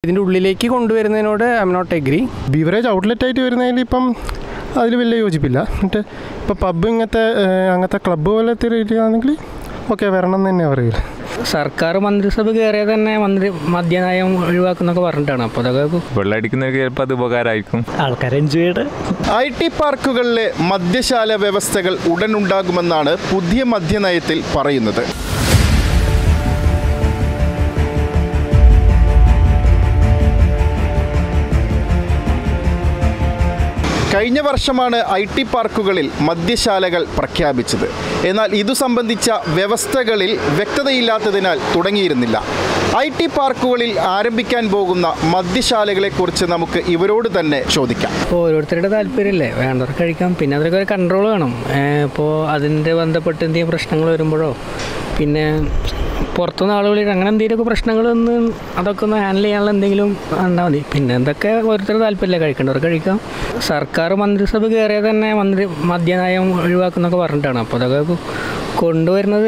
ഇതിൻ്റെ ഉള്ളിലേക്ക് കൊണ്ടുവരുന്നതിനോട് I am not agree beverage outlet ആയിട്ട് വരുന്നതിൽ ഇപ്പം അതിൽ വലിയ യോജിപ്പില്ല എന്നിട്ട് ഇപ്പോൾ പബ്ബ് ഇങ്ങനത്തെ ഏഹ്, അങ്ങനത്തെ ക്ലബ്ബ് പോലത്തെ രീതിയാണെങ്കിൽ ഓക്കെ വരണം എന്ന് തന്നെ പറയില്ല സർക്കാർ മന്ത്രിസഭ കയറിയത് തന്നെ മന്ത്രി മദ്യനയം ഒഴിവാക്കുന്നൊക്കെ പറഞ്ഞിട്ടാണ് അപ്പോൾ അതൊക്കെ വെള്ളമടിക്കുന്നവർക്ക് ചിലപ്പോൾ അത് ഉപകാരമായിരിക്കും ആൾക്കാർ എൻജോയ് ചെയ്ത് ഐ ടി പാർക്കുകളിലെ മദ്യശാല വ്യവസ്ഥകൾ ഉടനുണ്ടാകുമെന്നാണ് പുതിയ മദ്യനയത്തിൽ പറയുന്നത് കഴിഞ്ഞ വർഷമാണ് ഐ ടി പാർക്കുകളിൽ മദ്യശാലകൾ പ്രഖ്യാപിച്ചത് എന്നാൽ ഇതു സംബന്ധിച്ച വ്യവസ്ഥകളിൽ വ്യക്തതയില്ലാത്തതിനാൽ തുടങ്ങിയിരുന്നില്ല ഐ ടി പാർക്കുകളിൽ ആരംഭിക്കാൻ പോകുന്ന മദ്യശാലകളെക്കുറിച്ച് നമുക്ക് ഇവരോട് തന്നെ ചോദിക്കാം ഇപ്പോൾ ഓരോരുത്തരുടെ താല്പര്യമല്ലേ വേണ്ടവർക്ക് കഴിക്കാം പിന്നെ അതിലൊക്കെ ഒരു കൺട്രോൾ വേണം ഇപ്പോൾ അതിൻ്റെ ബന്ധപ്പെട്ട് എന്തെങ്കിലും പ്രശ്നങ്ങൾ വരുമ്പോഴോ പിന്നെ പുറത്തുനിന്ന് ആളുകൾ അങ്ങനെ എന്തെങ്കിലുമൊക്കെ പ്രശ്നങ്ങളൊന്ന് അതൊക്കെ ഒന്ന് ഹാൻഡിൽ ചെയ്യാനുള്ള എന്തെങ്കിലും ഉണ്ടാൽ മതി പിന്നെ എന്തൊക്കെ ഓരോരുത്തരുടെ താല്പര്യമല്ലേ കഴിക്കേണ്ടവർ കഴിക്കാം സർക്കാർ മന്ത്രിസഭ കയറിയത് തന്നെ മന്ത്രി മദ്യനയം ഒഴിവാക്കുന്നൊക്കെ പറഞ്ഞിട്ടാണ് അപ്പോൾ അതൊക്കെ കൊണ്ടുവരുന്നത്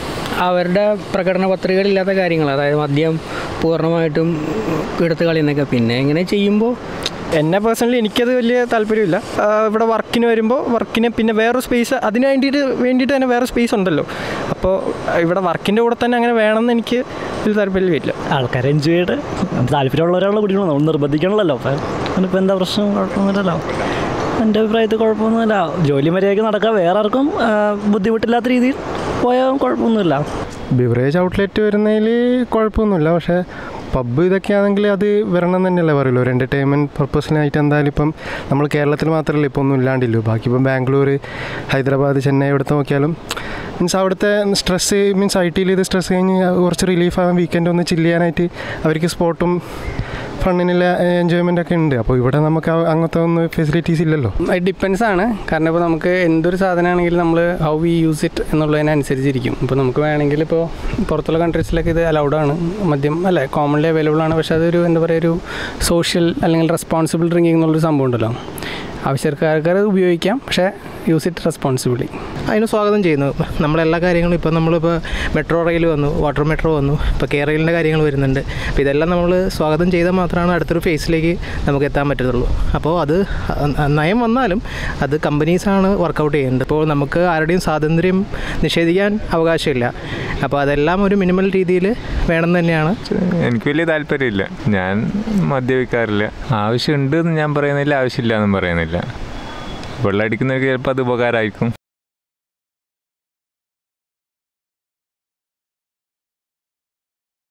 അവരുടെ പ്രകടന പത്രികയിലില്ലാത്ത കാര്യങ്ങൾ അതായത് മദ്യം പൂർണ്ണമായിട്ടും എടുത്ത് കളയുന്നൊക്കെ പിന്നെ ഇങ്ങനെ ചെയ്യുമ്പോൾ എന്നെ പേഴ്സണലി എനിക്കത് വലിയ താല്പര്യമില്ല ആ, ഇവിടെ വർക്കിന് വരുമ്പോൾ വർക്കിന് പിന്നെ വേറൊരു സ്പേസ് അതിന് വേണ്ടിയിട്ട് വേണ്ടിയിട്ട് തന്നെ വേറെ സ്പേസ് ഉണ്ടല്ലോ അപ്പോൾ ഇവിടെ വർക്കിൻ്റെ കൂടെ തന്നെ അങ്ങനെ വേണമെന്ന് എനിക്ക് ഒരു താല്പര്യമില്ല ആൾക്കാർ എൻജോയ് ചെയ്ത് താല്പര്യമുള്ളവരാണല്ലോ കുടിക്കണം നമ്മൾ നിർബന്ധിക്കണമല്ലോ അപ്പം അതിനിപ്പോൾ എന്താ പ്രശ്നം കുഴപ്പമൊന്നുമില്ലല്ലോ എൻ്റെ അഭിപ്രായത്തിൽ കുഴപ്പമൊന്നുമില്ല ജോലി മര്യാദയ്ക്ക് നടക്കുക വേറെ ആർക്കും ആ, ബുദ്ധിമുട്ടില്ലാത്ത രീതിയിൽ പോയാൽ കുഴപ്പമൊന്നുമില്ല ബിവറേജ് ഔട്ട്ലെറ്റ് വരുന്നതിൽ കുഴപ്പമൊന്നുമില്ല പക്ഷേ പബ്ബ് ഇതൊക്കെയാണെങ്കിൽ അത് വരണം എന്ന് തന്നെയല്ലേ പറയുള്ളൂ ഒരു എൻ്റർടൈൻമെൻറ്റ് പർപ്പസിനായിട്ട് എന്തായാലും ഇപ്പം നമ്മൾ കേരളത്തിൽ മാത്രമല്ല ഇപ്പോൾ ഒന്നും ഇല്ലാണ്ടില്ലോ ബാക്കി ഇപ്പം ബാംഗ്ലൂർ ഹൈദരാബാദ് ചെന്നൈ എവിടുത്തെ നോക്കിയാലും മീൻസ് അവിടുത്തെ സ്ട്രെസ്സ് മീൻസ് ഐ ടിയിൽ ഇത് സ്ട്രെസ് കഴിഞ്ഞ് കുറച്ച് റിലീഫ് ആവാൻ വീക്കെൻഡ് ഒന്ന് ചില്ല് ചെയ്യാനായിട്ട് അവർക്ക് സ്പോട്ടും ഫണ്ണിനുള്ള എൻജോയ്മെൻ്റ് ഒക്കെ ഉണ്ട് അപ്പോൾ ഇവിടെ നമുക്ക് ആ- അങ്ങനത്തെ ഒന്നും ഫെസിലിറ്റീസ് ഇല്ലല്ലോ ഇറ്റ് ഡിപ്പെൻസ് ആണ് കാരണം ഇപ്പോൾ നമുക്ക് എന്തൊരു സാധനമാണെങ്കിലും നമ്മൾ ഹൗ വി യൂസ് ഇറ്റ് എന്നുള്ളതിനനുസരിച്ചിരിക്കും ഇപ്പോൾ നമുക്ക് വേണമെങ്കിൽ ഇപ്പോൾ പുറത്തുള്ള കൺട്രീസിലൊക്കെ ഇത് അലൗഡ് ആണ് മദ്യം അല്ലേ കോമൺലി അവൈലബിൾ ആണ് പക്ഷേ അതൊരു എന്താ പറയുക ഒരു സോഷ്യൽ അല്ലെങ്കിൽ റെസ്പോൺസിബിൾ ഡ്രിങ്കിങ് എന്നുള്ളൊരു സംഭവം ഉണ്ടല്ലോ ആവശ്യക്കാർക്ക് അത് ഉപയോഗിക്കാം പക്ഷേ യൂസ് ഇറ്റ് റെസ്പോൺസിബിളി അതിന് സ്വാഗതം ചെയ്യുന്നു നമ്മളെല്ലാ കാര്യങ്ങളും ഇപ്പോൾ നമ്മളിപ്പോൾ മെട്രോ റെയിൽ വന്നു വാട്ടർ മെട്രോ വന്നു ഇപ്പോൾ കെ റെയിലിൻ്റെ കാര്യങ്ങൾ വരുന്നുണ്ട് അപ്പോൾ ഇതെല്ലാം നമ്മൾ സ്വാഗതം ചെയ്താൽ മാത്രമാണ് അടുത്തൊരു ഫേസിലേക്ക് നമുക്ക് എത്താൻ പറ്റത്തുള്ളൂ അപ്പോൾ അത് അ- നയം വന്നാലും അത് കമ്പനീസാണ് വർക്കൗട്ട് ചെയ്യേണ്ടത് ഇപ്പോൾ നമുക്ക് ആരുടെയും സ്വാതന്ത്ര്യം നിഷേധിക്കാൻ അവകാശമില്ല അപ്പോൾ അതെല്ലാം ഒരു മിനിമൽ രീതിയിൽ വേണം തന്നെയാണ് എനിക്ക് വലിയ താല്പര്യമില്ല ഞാൻ മദ്യപിക്കാറില്ല ആവശ്യമുണ്ട് എന്ന് ഞാൻ പറയുന്നില്ല ആവശ്യമില്ല എന്നും പറയുന്നില്ല വെള്ളമടിക്കുന്നവർക്ക് ചിലപ്പോൾ അത് ഉപകാരമായിരിക്കും